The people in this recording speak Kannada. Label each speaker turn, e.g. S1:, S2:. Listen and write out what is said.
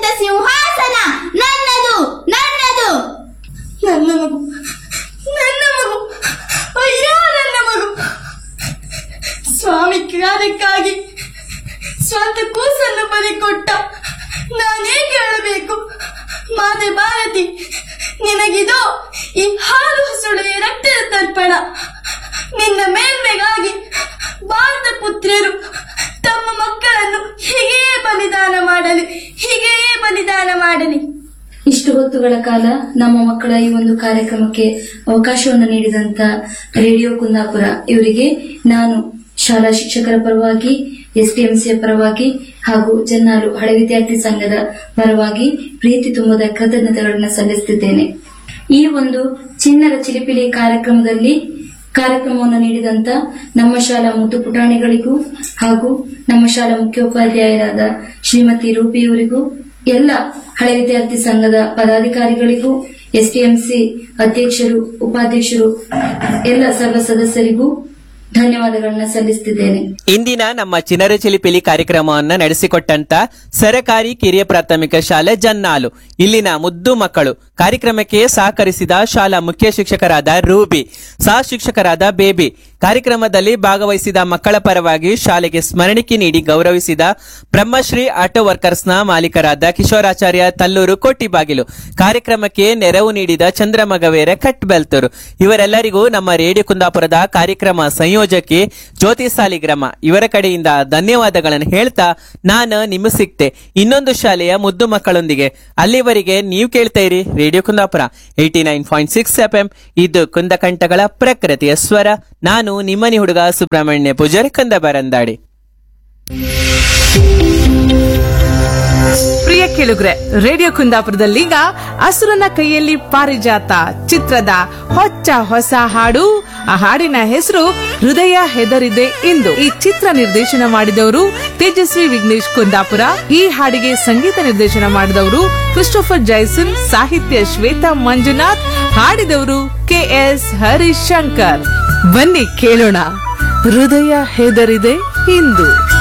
S1: ಸುರಕ್ಷಿತ ಸಿಂಹಾಸನ ನನ್ನದು ನನ್ನದು
S2: ನನ್ನ ಮಗು ನನ್ನ ಮಗು ಅಯ್ಯೋ ನನ್ನ ಮಗು ಸ್ವಾಮಿ ಕಾರ್ಯಕ್ಕಾಗಿ ಸ್ವಂತ ಕೂಸನ್ನು ಬಲಿಕೊಟ್ಟ ನಾನೇ ಕೇಳಬೇಕು ಮಾತೆ ಭಾರತಿ ನಿನಗಿದೋ ಈ ಹಾಲು ಸುಳೆಯ ರಕ್ತದ ತರ್ಪಣ ನಿನ್ನ ಮೇಲ್ಮೆಗಾಗಿ ಭಾರತ ಪುತ್ರಿಯರು ತಮ್ಮ ಮಕ್ಕಳನ್ನು ಹೀಗೆಯೇ ಬಲಿದಾನ ಮಾಡಲಿ ಹೀಗೆಯೇ ಬಲಿದಾನ ಮಾಡಲಿ
S3: ಇಷ್ಟು ಹೊತ್ತುಗಳ ಕಾಲ ನಮ್ಮ ಮಕ್ಕಳ ಈ ಒಂದು ಕಾರ್ಯಕ್ರಮಕ್ಕೆ ಅವಕಾಶವನ್ನು ನೀಡಿದಂತ ರೇಡಿಯೋ ಕುಂದಾಪುರ ಇವರಿಗೆ ನಾನು ಶಾಲಾ ಶಿಕ್ಷಕರ ಪರವಾಗಿ ಎಸ್ಟಿಎಂಸಿಯ ಪರವಾಗಿ ಹಾಗೂ ಜನ್ನಾರು ಹಳೆ ವಿದ್ಯಾರ್ಥಿ ಸಂಘದ ಪರವಾಗಿ ಪ್ರೀತಿ ತುಂಬದ ಕೃತಜ್ಞತೆಗಳನ್ನು ಸಲ್ಲಿಸುತ್ತಿದ್ದೇನೆ ಈ ಒಂದು ಚಿನ್ನರ ಚಿಲಿಪಿಲಿ ಕಾರ್ಯಕ್ರಮದಲ್ಲಿ ಕಾರ್ಯಕ್ರಮವನ್ನು ನೀಡಿದಂತ ನಮ್ಮ ಶಾಲಾ ಮುದ್ದು ಪುಟಾಣಿಗಳಿಗೂ ಹಾಗೂ ನಮ್ಮ ಶಾಲಾ ಮುಖ್ಯೋಪಾಧ್ಯಾಯರಾದ ಶ್ರೀಮತಿ ರೂಪಿಯವರಿಗೂ ಎಲ್ಲ ಹಳೆ ವಿದ್ಯಾರ್ಥಿ ಸಂಘದ ಪದಾಧಿಕಾರಿಗಳಿಗೂ ಎಸ್ಟಿಎಂಸಿ ಅಧ್ಯಕ್ಷರು ಉಪಾಧ್ಯಕ್ಷರು ಎಲ್ಲ ಸರ್ವ ಸದಸ್ಯರಿಗೂ ಧನ್ಯವಾದಗಳನ್ನ ಸಲ್ಲಿಸುತ್ತಿದ್ದೇನೆ
S4: ಇಂದಿನ ನಮ್ಮ ಚಿನ್ನರ ಚಿಲಿಪಿಲಿ ಕಾರ್ಯಕ್ರಮವನ್ನು ನಡೆಸಿಕೊಟ್ಟಂತ ಸರಕಾರಿ ಕಿರಿಯ ಪ್ರಾಥಮಿಕ ಶಾಲೆ ಜನ್ನಾಲು ಇಲ್ಲಿನ ಮುದ್ದು ಮಕ್ಕಳು ಕಾರ್ಯಕ್ರಮಕ್ಕೆ ಸಹಕರಿಸಿದ ಶಾಲಾ ಮುಖ್ಯ ಶಿಕ್ಷಕರಾದ ರೂಬಿ ಸಹ ಶಿಕ್ಷಕರಾದ ಬೇಬಿ ಕಾರ್ಯಕ್ರಮದಲ್ಲಿ ಭಾಗವಹಿಸಿದ ಮಕ್ಕಳ ಪರವಾಗಿ ಶಾಲೆಗೆ ಸ್ಮರಣಿಕೆ ನೀಡಿ ಗೌರವಿಸಿದ ಬ್ರಹ್ಮಶ್ರೀ ಆಟೋ ವರ್ಕರ್ಸ್ನ ಮಾಲೀಕರಾದ ಕಿಶೋರಾಚಾರ್ಯ ತಲ್ಲೂರು ಕೋಟಿಬಾಗಿಲು ಕಾರ್ಯಕ್ರಮಕ್ಕೆ ನೆರವು ನೀಡಿದ ಚಂದ್ರಮಗವೇರ ಕಟ್ಬೆಲ್ತೂರು ಇವರೆಲ್ಲರಿಗೂ ನಮ್ಮ ರೇಡಿಯೋ ಕುಂದಾಪುರದ ಕಾರ್ಯಕ್ರಮ ಸಂಯೋಜಕಿ ಜ್ಯೋತಿ ಸಾಲಿಗ್ರಾಮ ಇವರ ಕಡೆಯಿಂದ ಧನ್ಯವಾದಗಳನ್ನು ಹೇಳ್ತಾ ನಾನು ನಿಮ್ಮ ಸಿಕ್ತೆ ಇನ್ನೊಂದು ಶಾಲೆಯ ಮುದ್ದು ಮಕ್ಕಳೊಂದಿಗೆ ಅಲ್ಲಿವರೆಗೆ ನೀವು ಕೇಳ್ತಾ ಇರಿ radio Kundapura eighty nine point six F M ಇದು ಕುಂದಕಂಠಗಳ ಪ್ರಕೃತಿಯ ಸ್ವರ ನಾನು ನಿಮ್ಮನಿ ಹುಡುಗ ಸುಬ್ರಹ್ಮಣ್ಯ ಪೂಜಾರಿ ಕಂದಬರಂದಾಡಿ
S5: ಪ್ರಿಯ ಕೇಳುಗ್ರೆ ರೇಡಿಯೋ ಕುಂದಾಪುರದಲ್ಲೀಗ ಅಸುರನ ಕೈಯಲ್ಲಿ ಪಾರಿಜಾತ ಚಿತ್ರದ ಹೊಚ್ಚ ಹೊಸ ಹಾಡು ಆ ಹಾಡಿನ ಹೆಸರು ಹೃದಯ ಹೆದರಿದೆ ಎಂದು ಈ ಚಿತ್ರ ನಿರ್ದೇಶನ ಮಾಡಿದವರು ತೇಜಸ್ವಿ ವಿಘ್ನೇಶ್ ಕುಂದಾಪುರ ಈ ಹಾಡಿಗೆ ಸಂಗೀತ ನಿರ್ದೇಶನ ಮಾಡಿದವರು ಕ್ರಿಸ್ಟೋಫರ್ ಜೈಸನ್ ಸಾಹಿತ್ಯ ಶ್ವೇತಾ ಮಂಜುನಾಥ್ ಹಾಡಿದವರು ಕೆ ಎಸ್ ಹರಿಶಂಕರ್ ಬನ್ನಿ ಕೇಳೋಣ ಹೃದಯ ಹೆದರಿದೆ ಇಂದು